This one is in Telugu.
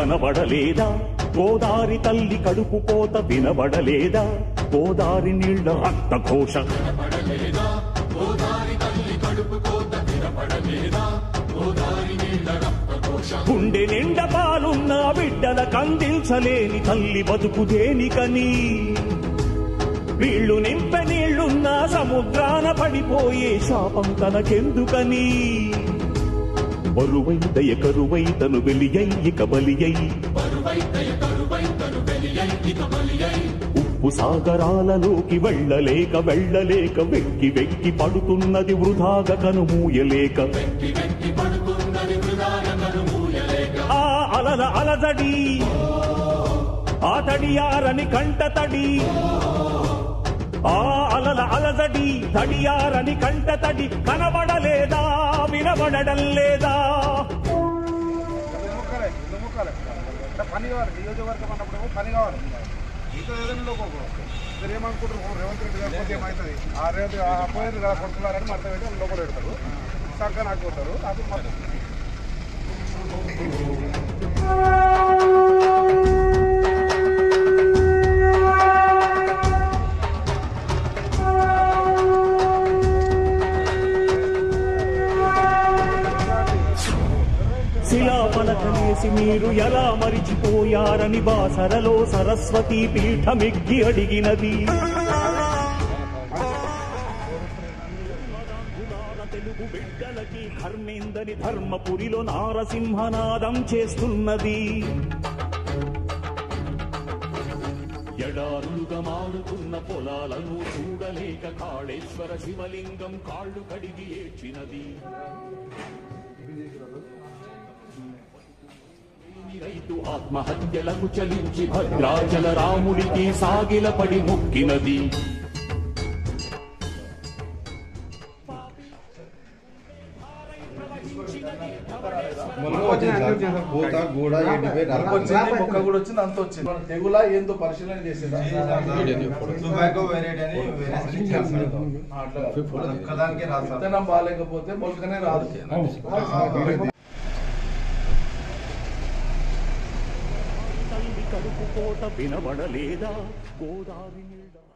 కనబడలేదా గోదారి తల్లి కడుపు కోత వినబడలేదా గోదారి నీళ్ల రక్త ఘోష గుండె నిండా పాలున్న బిడ్డల కందించలేని తల్లి బతుకు దేనికని వీళ్ళు నింపె నీళ్లున్న సముద్రాన పడిపోయే శాపం తనకెందుకని బరువై దయ కరువై తను వెలియై ఇక బలియై ఉప్పు సాగరాలలోకి వెళ్ళలేక వెళ్ళలేక వెక్కి వెక్కి పడుతున్నది వృధాగ కనుమూయలేక ఆ అలల అలజడి ఆ తడియారని కంట తడి ఆ అలల అలజడి తడియారని కంట తడి కనబడలేదా వినబడడం లేదా మొక్కలే ఇల్లు మొక్కలే అంటే పని కావాలి నియోజకవర్గం అన్నప్పుడు పని కావాలి ఇంకా ఏదైనా మీరు ఏమనుకుంటారు రేవంత్ రెడ్డి గారు పోతే ఏమవుతుంది ఆ రేవంత్ ఆ పోయేది కదా కొడుతున్నారని అర్థం పెట్టి లోపల పెడతారు సంఖ్య నాకు పోతారు అది మొత్తం శిలాపలకనేసి మీరు ఎలా మరిచిపోయారని బాసరలో సరస్వతి పీఠమెక్కి అడిగినది తెలుగు బిడ్డలకి ధర్మేందని ధర్మపురిలో నారసింహనాదం చేస్తున్నది ఎడారులుగా మారుతున్న పొలాలను చూడలేక కాళేశ్వర శివలింగం కాళ్ళు కడిగి ఏడ్చినది రైతు ఆత్మహత్యలకు చలించి భద్రాచల రాముడికి సాగిలపడి మొక్కినది పూత గూడ ఎండిపోయి నరకం. వచ్చింది మొక్క కూడా వచ్చింది అంత వచ్చింది మన తెగులా ఏందో పరిశీలన చేసేదా టుబాకో వెరైటీ అని వేరే సిస్టమ్స్ అట్లా కాదు. ఒక్కదానికే రాదు సార్. విత్తనం బాగాలేకపోతే మొలకనే రాదు తల్లి కడుపు కోట వినబడలేదా గోదావరి నీళ్ళ